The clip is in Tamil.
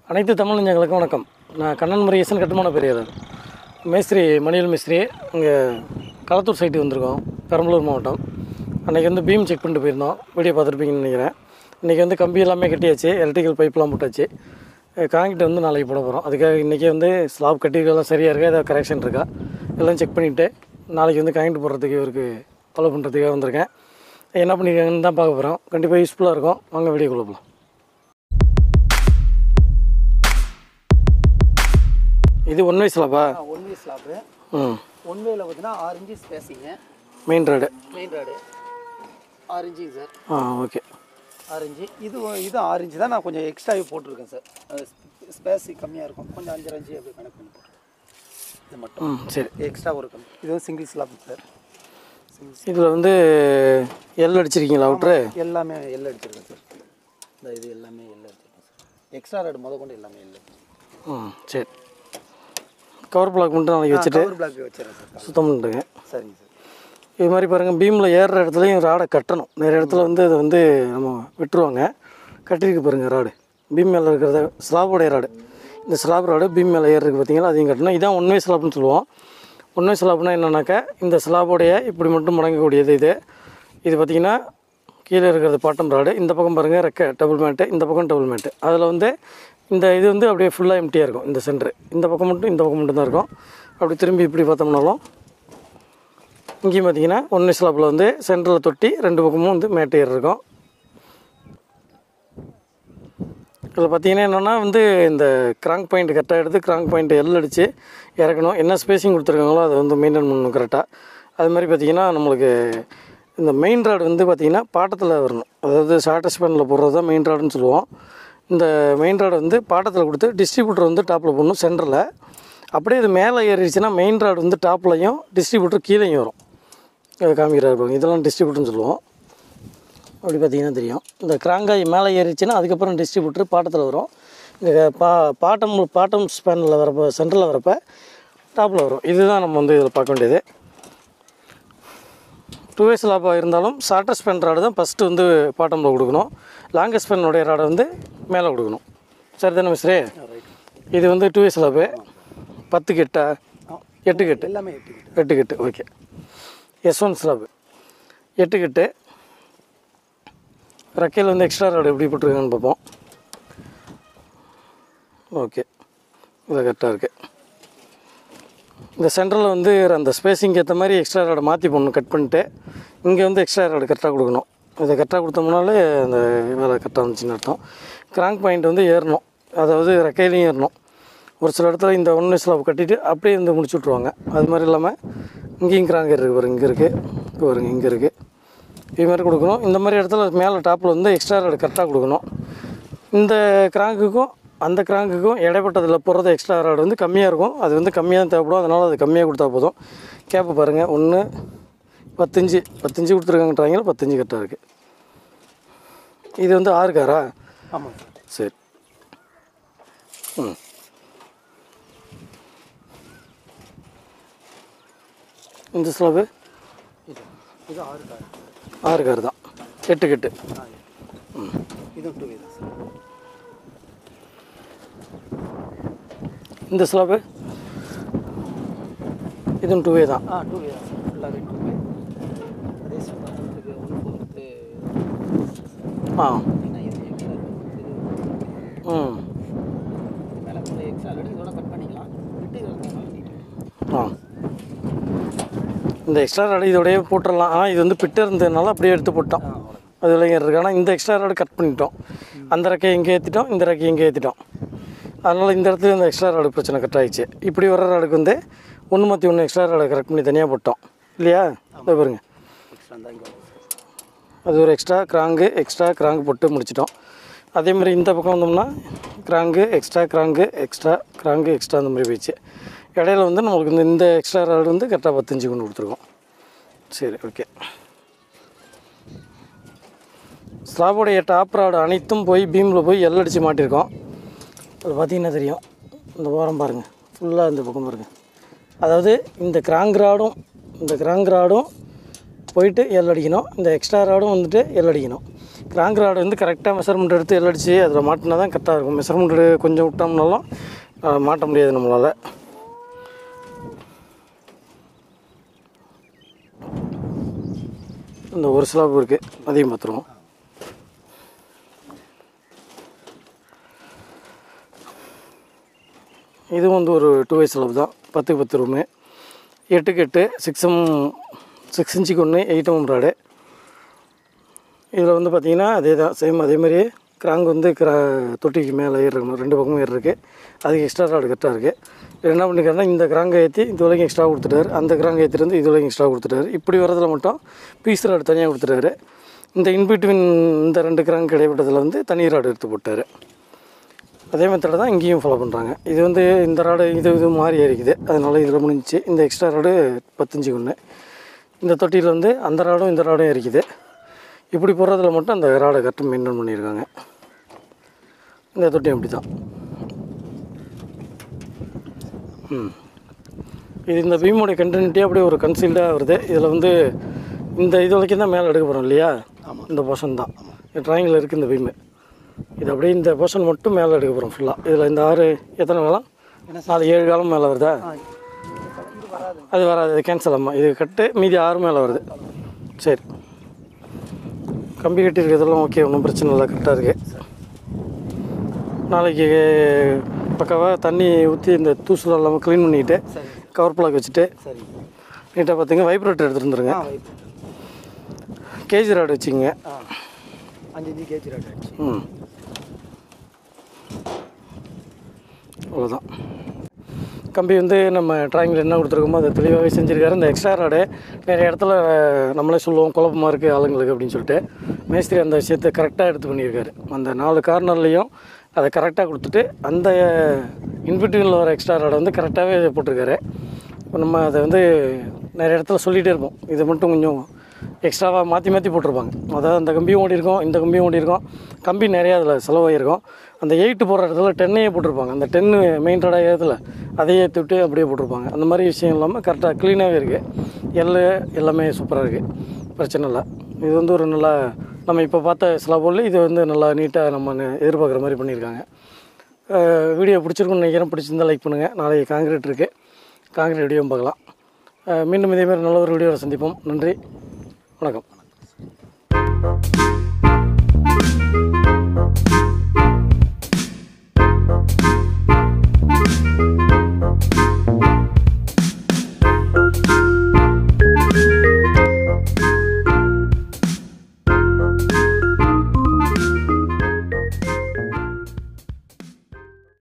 அனைத்து தமிழ் நெஞ்சங்களுக்கும் வணக்கம் நான் கண்ணன் முருகேசன் கட்டுமான பெரியார் மேஸ்திரி மணியல் மேஸ்திரி இங்கே களத்தூர் சைட்டு வந்திருக்கோம் பெரம்பலூர் மாவட்டம் அன்றைக்கி வந்து பீம் செக் பண்ணிட்டு போயிருந்தோம் வீடியோ பார்த்துருப்பீங்கன்னு நினைக்கிறேன் இன்றைக்கி வந்து கம்பி எல்லாமே கட்டியாச்சு எலக்ட்ரிக்கல் பைப்லாம் போட்டாச்சு காங்கிட்டு வந்து நாளைக்கு போட போகிறோம் அதுக்காக இன்றைக்கி வந்து ஸ்லாப் கட்டிருக்கெல்லாம் சரியாக இருக்கா ஏதாவது கரெக்ஷன் இருக்கா எல்லாம் செக் பண்ணிவிட்டு நாளைக்கு வந்து காங்கிட்டு போடுறதுக்கு இவருக்கு ஃபாலோ பண்ணுறதுக்காக வந்திருக்கேன் என்ன பண்ணியிருக்காங்கன்னு தான் பார்க்க போகிறோம் கண்டிப்பாக யூஸ்ஃபுல்லாக இருக்கும் வாங்க வீடியோக்குள்ளே போகலாம் இது ஒன் வயசுலப்பா ஒன் வே ஸ்லாப்பு ம் ஒன் வேல பார்த்தீங்கன்னா ஆறு இன்ச்சு ஸ்பேஸிங்க மெயின் ரோடு மெயின் ரோடு ஆறு இன்ச்சுங்க சார் ஆ ஓகே ஆறு இன்ச்சு இது இது ஆறு இன்ச்சு தான் நான் கொஞ்சம் எக்ஸ்ட்ராவே போட்டிருக்கேன் சார் ஸ்பேஸ் கம்மியாக இருக்கும் கொஞ்சம் அஞ்சரை இன்ச்சு அப்படி கணக்கு பண்ணி போட்டுருக்கேன் இது மட்டும் ம் சரி எக்ஸ்ட்ரா ஒரு கம்மி இது வந்து சிங்கிள் ஸ்லாப் சார் இதில் வந்து எல் அடிச்சிருக்கீங்களா அவுட்ரு எல்லாமே எல் அடிச்சிருக்கேன் சார் இந்த இது எல்லாமே எல் அடிச்சிருக்கேன் சார் எக்ஸ்ட்ரா ரெட் முத கொண்டு எல்லாமே எல் ம் சரி கவர் பிளாக் மட்டும் நாளைக்கு வச்சுட்டு கவர் பிளாக் வச்சிடறேன் சார் சுத்தம் பண்ணிட்டுங்க சரிங்க சார் இது மாதிரி பாருங்கள் பீமில் ஏறுற இடத்துலையும் ராடை கட்டணும் நிறைய இடத்துல வந்து அதை வந்து நம்ம விட்டுருவாங்க கட்டிருக்கு பாருங்கள் ராடு பீம் மேலே இருக்கிறத ஸ்லாபோடைய ராடு இந்த ஸ்லாப் ராடு பீம் மேலே ஏறுறதுக்கு பார்த்தீங்களா அதையும் கட்டணும் இதான் ஒன் வே ஸ்லாப்னு சொல்லுவோம் ஒன் வே ஸ்லாப்னா என்னன்னாக்கா இந்த ஸ்லாபோடைய இப்படி மட்டும் முடங்கக்கூடியது இது இது பார்த்திங்கன்னா கீழே இருக்கிறது பாட்டம் ராடு இந்த பக்கம் பாருங்கள் ரெக்க டபுள் மேட்டு இந்த பக்கம் டபுள் மேட்டு அதில் வந்து இந்த இது வந்து அப்படியே ஃபுல்லாக எம்டியாக இருக்கும் இந்த சென்ட்ரு இந்த பக்கம் மட்டும் இந்த பக்கம் மட்டும் தான் இருக்கும் அப்படி திரும்பி இப்படி பார்த்தோம்னாலும் இங்கேயும் பார்த்தீங்கன்னா ஒன்று ஸ்லாப்பில் வந்து சென்டரில் தொட்டி ரெண்டு பக்கமும் வந்து மேட்டு ஏர் இருக்கும் இதில் பார்த்தீங்கன்னா என்னென்னா வந்து இந்த கிராங்க் பாயிண்ட் கரெக்டாக எடுத்து கிராங்க் பாயிண்ட் எல் அடித்து இறக்கணும் என்ன ஸ்பேசிங் கொடுத்துருக்காங்களோ அதை வந்து மெயின்டைன் பண்ணணும் கரெக்டாக அது மாதிரி பார்த்தீங்கன்னா நம்மளுக்கு இந்த மெயின் ராடு வந்து பார்த்திங்கன்னா பாட்டத்தில் வரணும் அதாவது ஷார்ட்டஸ்ட் பேனில் போடுறது தான் மெயின் ராடுன்னு சொல்லுவோம் இந்த மெயின் ராடு வந்து பாட்டத்தில் கொடுத்து டிஸ்ட்ரிபியூட்டர் வந்து டாப்பில் போடணும் சென்டரில் அப்படியே இது மேலே ஏறிடுச்சுன்னா மெயின் ராடு வந்து டாப்லையும் டிஸ்ட்ரிபியூட்டர் கீழேயும் வரும் இதை காமிக்கிறாரு பாருங்க இதெல்லாம் டிஸ்ட்ரிபியூட்டர்னு சொல்லுவோம் அப்படி பார்த்தீங்கன்னா தெரியும் இந்த கிராங்காய் மேலே ஏறிச்சுன்னா அதுக்கப்புறம் டிஸ்ட்ரிபியூட்டர் பாட்டத்தில் வரும் இந்த பா பாட்டம் பாட்டம் ஸ்பேனில் வரப்போ சென்டரில் வரப்போ டாப்பில் வரும் இதுதான் நம்ம வந்து இதில் பார்க்க வேண்டியது டூ வேஸ் லாப்பாக இருந்தாலும் ஷார்ட்டர் ஸ்பேன் ராடு தான் ஃபஸ்ட்டு வந்து பாட்டமில் கொடுக்கணும் லாங்கஸ்ட் ஸ்பேனுடைய ராடை வந்து மேலே கொடுக்கணும் சரி தானே மிஸ்ரே இது வந்து டூ வேஸ் லாப்பு பத்து கெட்டா எட்டு கெட்டு எல்லாமே எட்டு எட்டு கெட்டு ஓகே எஸ் ஒன் ஸ்லாப் எட்டு கெட்டு ரெக்கையில் வந்து எக்ஸ்ட்ரா ராடு எப்படி போட்டிருக்காங்கன்னு பார்ப்போம் ஓகே இது கரெக்டாக இருக்குது இந்த சென்டரில் வந்து அந்த ஸ்பேஸிங்க்கு ஏற்ற மாதிரி எக்ஸ்ட்ரா ராடை மாற்றி போடணும் கட் பண்ணிட்டு இங்கே வந்து எக்ஸ்ட்ரா ராடு கரெக்டாக கொடுக்கணும் இதை கரெக்டாக கொடுத்தோம்னாலே அந்த வேலை கரெக்டாக வந்துச்சுன்னு அர்த்தம் கிராங்க் பாயிண்ட் வந்து ஏறணும் அதாவது ரெக்கையிலையும் ஏறணும் ஒரு சில இடத்துல இந்த ஒன்று ஸ்லாப் கட்டிட்டு அப்படியே வந்து முடிச்சு விட்ருவாங்க அது மாதிரி இல்லாமல் இங்கேயும் கிராங்க் இருக்குது பாருங்க இங்கே இருக்குது இங்கே பாருங்க இங்கே இருக்குது இது மாதிரி கொடுக்கணும் இந்த மாதிரி இடத்துல மேலே டாப்பில் வந்து எக்ஸ்ட்ரா ராடு கரெக்டாக கொடுக்கணும் இந்த கிராங்குக்கும் அந்த கிராங்குக்கும் இடைப்பட்டதில் போடுறது எக்ஸ்ட்ரா ராடு வந்து கம்மியாக இருக்கும் அது வந்து கம்மியாக தான் தேவைப்படும் அதனால் அது கம்மியாக கொடுத்தா போதும் கேப்பை பாருங்கள் ஒன்று பத்தஞ்சு பத்தஞ்சு கொடுத்துருக்காங்கன்றாங்க பத்தஞ்சு கரெக்டாக இருக்குது இது வந்து ஆறு காரா ஆமாம் சார் சரி ம் இந்த ஸ்லாபு இது இது ஆறு கார் ஆறு கார் தான் எட்டு கெட்டு ஆ இதுவும் டூ வே தான் சார் இந்த ஸ்லாபு இதுவும் டூ வே தான் ஆ டூ வே தான் சார் ஃபுல்லாகவே டூ வே அதே சுத்தத்துக்கு ஒன்று ஃபோர்த்து ஆ ஏன்னா இது எக்ஸ்ட்ரா இது ம் மேலே கொஞ்சம் எக்ஸ்ட்ரா ஆல்ரெடி இதோட கட் பண்ணிக்கலாம் விட்டு இருக்கிறதுனால நீட் ஆ இந்த எக்ஸ்ட்ரா ராடு இதோடய போட்டுடலாம் ஆனால் இது வந்து பிட்டு இருந்ததுனால அப்படியே எடுத்து போட்டோம் ஆ அவ்வளோ அது இல்லைங்க இருக்குது ஆனால் இந்த எக்ஸ்ட்ரா ராடு கட் பண்ணிட்டோம் அந்த ரெக்கையை இங்கே ஏற்றிட்டோம் இந்த ரெக்கையை இங்கே ஏற்றிட்டோம் அதனால் இந்த இடத்துல இந்த எக்ஸ்ட்ரா ராடு பிரச்சனை கட் ஆயிடுச்சு இப்படி வர ராடுக்கு வந்து ஒன்று மாற்றி ஒன்று எக்ஸ்ட்ரா ராடை கரெக்ட் பண்ணி தனியாக போட்டோம் இல்லையா இதை பாருங்க எக்ஸ்ட்ரா தான் இங்கே வரும் சார் அது ஒரு எக்ஸ்ட்ரா கிராங்கு எக்ஸ்ட்ரா கிராங்கு போட்டு முடிச்சிட்டோம் அதே மாதிரி இந்த பக்கம் வந்தோம்னா crank extra crank extra crank extra அந்த மாதிரி போயிடுச்சு இடையில வந்து நம்மளுக்கு இந்த இந்த எக்ஸ்ட்ரா ராடு வந்து கரெக்டாக பத்தஞ்சு கொண்டு கொடுத்துருக்கோம் சரி ஓகே ஸ்லாபோடைய டாப் ராடு அனைத்தும் போய் பீமில் போய் எல் அடித்து மாட்டியிருக்கோம் அது பார்த்தீங்கன்னா தெரியும் இந்த ஓரம் பாருங்கள் ஃபுல்லாக இந்த பக்கம் பாருங்கள் அதாவது இந்த கிராங்க் ராடும் இந்த கிராங்க் ராடும் போயிட்டு எல் அடிக்கணும் இந்த எக்ஸ்ட்ரா ராடும் வந்துட்டு எல் அடிக்கணும் கிராங்க் ராடு வந்து கரெக்டாக மெஷர்மெண்ட் எடுத்து எல்லடிச்சு அதில் மாட்டினா தான் கரெக்டாக இருக்கும் மெஷர்மெண்ட் கொஞ்சம் விட்டோம்னாலும் அஹ், மாட்ட முடியாது நம்மளால் இந்த ஒரு ஸ்லாப் இருக்குது அதையும் பார்த்துருவோம் இது வந்து ஒரு டூ வே ஸ்லாப் தான் பத்துக்கு பத்து ரூமு எட்டுக்கு எட்டு சிக்ஸ் எம் சிக்ஸ் இன்ச்சுக்கு ஒன்று எயிட் எம் ராடு இதில் வந்து பார்த்தீங்கன்னா அதே தான் சேம் அதே மாதிரியே கிராங்க் வந்து கிரா தொட்டிக்கு மேலே ஏறி இருக்கணும் ரெண்டு பக்கமும் ஏறி இருக்குது அதுக்கு எக்ஸ்ட்ரா ராடு கரெக்டாக இருக்குது இவர் என்ன பண்ணிருக்காருன்னா இந்த கிராங்கை ஏற்றி இது வரைக்கும் எக்ஸ்ட்ரா கொடுத்துட்டாரு அந்த கிராங்கை ஏற்றிருந்து இது வரைக்கும் எக்ஸ்ட்ரா கொடுத்துட்டாரு இப்படி வரதுல மட்டும் பீஸ் ராடு தனியாக கொடுத்துட்டாரு இந்த இன்பிட்வீன் இந்த ரெண்டு கிராங்க் இடைப்பட்டதில் வந்து தனி ராடு எடுத்து போட்டார் அதே மெத்தடை தான் இங்கேயும் ஃபாலோ பண்ணுறாங்க இது வந்து இந்த ராடு இது இது மாறி ஏறிக்குது அதனால் இதில் முடிஞ்சிச்சு இந்த எக்ஸ்ட்ரா ராடு பத்தஞ்சு ஒன்று இந்த தொட்டியில் வந்து அந்த ராடும் இந்த ராடும் இருக்குது இப்படி போடுறதுல மட்டும் அந்த ராடை கரெக்டாக மெயின்டைன் பண்ணியிருக்காங்க இந்த தொட்டியும் அப்படி தான் ம் இது இந்த பீமோடைய கண்டினியூட்டியாக அப்படியே ஒரு கன்சீல்டாக வருது இதில் வந்து இந்த இது வரைக்கும் தான் மேலே எடுக்க போகிறோம் இல்லையா ஆமாம். இந்த போர்ஷன் தான் ட்ராயிங்கில் இருக்குது இந்த பீமு இது அப்படியே இந்த போர்ஷன் மட்டும் மேலே எடுக்க போகிறோம் ஃபுல்லாக இதில் இந்த ஆறு எத்தனை காலம் என்ன நாலு ஏழு காலம் மேலே வருதா ஆ இது வராது அது வராது இது கேன்சல் ஆமாம் இது கட்டு மீதி ஆறு மேலே வருது சரி கம்பி கட்டி இருக்கிறதெல்லாம் ஓகே ஒன்றும் பிரச்சனை இல்லை கரெக்டாக இருக்குது நாளைக்கு பக்காவாக தண்ணி ஊற்றி இந்த தூசுல இல்லாமல் க்ளீன் பண்ணிக்கிட்டு சரி கவர் பிளாக் வச்சுட்டு சரி நீட்டாக பார்த்துங்க வைப்ரேட்டர் எடுத்துகிட்டு வந்துருங்க ஆ வைப்பு கேஜி ராடு வச்சுங்க ஆ அஞ்சு அஞ்சு கேஜி ரேட் ஆயிடுச்சு ம் அவ்வளோதான் கம்பி வந்து நம்ம டிராயிங்கில் என்ன கொடுத்துருக்கோமோ அதை தெளிவாகவே செஞ்சுருக்காரு இந்த எக்ஸ்ட்ரா ராடு நிறைய இடத்துல அஹ், நம்மளே சொல்லுவோம் குழப்பமாக இருக்குது ஆளுங்களுக்கு அப்படின்னு சொல்லிட்டு மேஸ்திரி அந்த விஷயத்தை கரெக்டாக எடுத்து பண்ணியிருக்காரு அந்த நாலு கார்னர்லேயும் அதை கரெக்டாக கொடுத்துட்டு அந்த இன்பிட்வீனில் வர எக்ஸ்ட்ரா ராடை வந்து கரெக்டாகவே போட்டிருக்காரு இப்போ நம்ம அதை வந்து நிறைய இடத்துல சொல்லிகிட்டே இருப்போம் இதை மட்டும் கொஞ்சம் எக்ஸ்ட்ராவாக மாற்றி மாற்றி போட்டிருப்பாங்க அதாவது அந்த கம்பியும் ஓடி இருக்கும் இந்த கம்பியும் ஓடி இருக்கும் கம்பி நிறையா அதில் செலவாகிருக்கும் அந்த எயிட்டு போடுற இடத்துல டென்னையே போட்டிருப்பாங்க அந்த டென்னு மெயின் ரோடாக ஏறத்துல அதையே ஏற்றி விட்டு அப்படியே போட்டிருப்பாங்க அந்த மாதிரி விஷயம் இல்லாமல் கரெக்டாக க்ளீனாகவே இருக்குது எல்லு எல்லாமே சூப்பராக இருக்குது பிரச்சனை இல்லை இது வந்து ஒரு நல்லா நம்ம இப்போ பார்த்த சில பொருள் இது வந்து நல்லா நீட்டாக நம்ம நெ- எதிர்பார்க்குற மாதிரி பண்ணியிருக்காங்க அஹ் வீடியோ பிடிச்சிருக்குன்னு நினைக்கிறேன் பிடிச்சிருந்தா லைக் பண்ணுங்கள் நாளைக்கு காங்கிரீட் இருக்குது காங்கிரீட் வீடியோவும் பார்க்கலாம் அஹ் மீண்டும் இதே மாதிரி நல்ல ஒரு வீடியோவில் சந்திப்போம் நன்றி வணக்கம்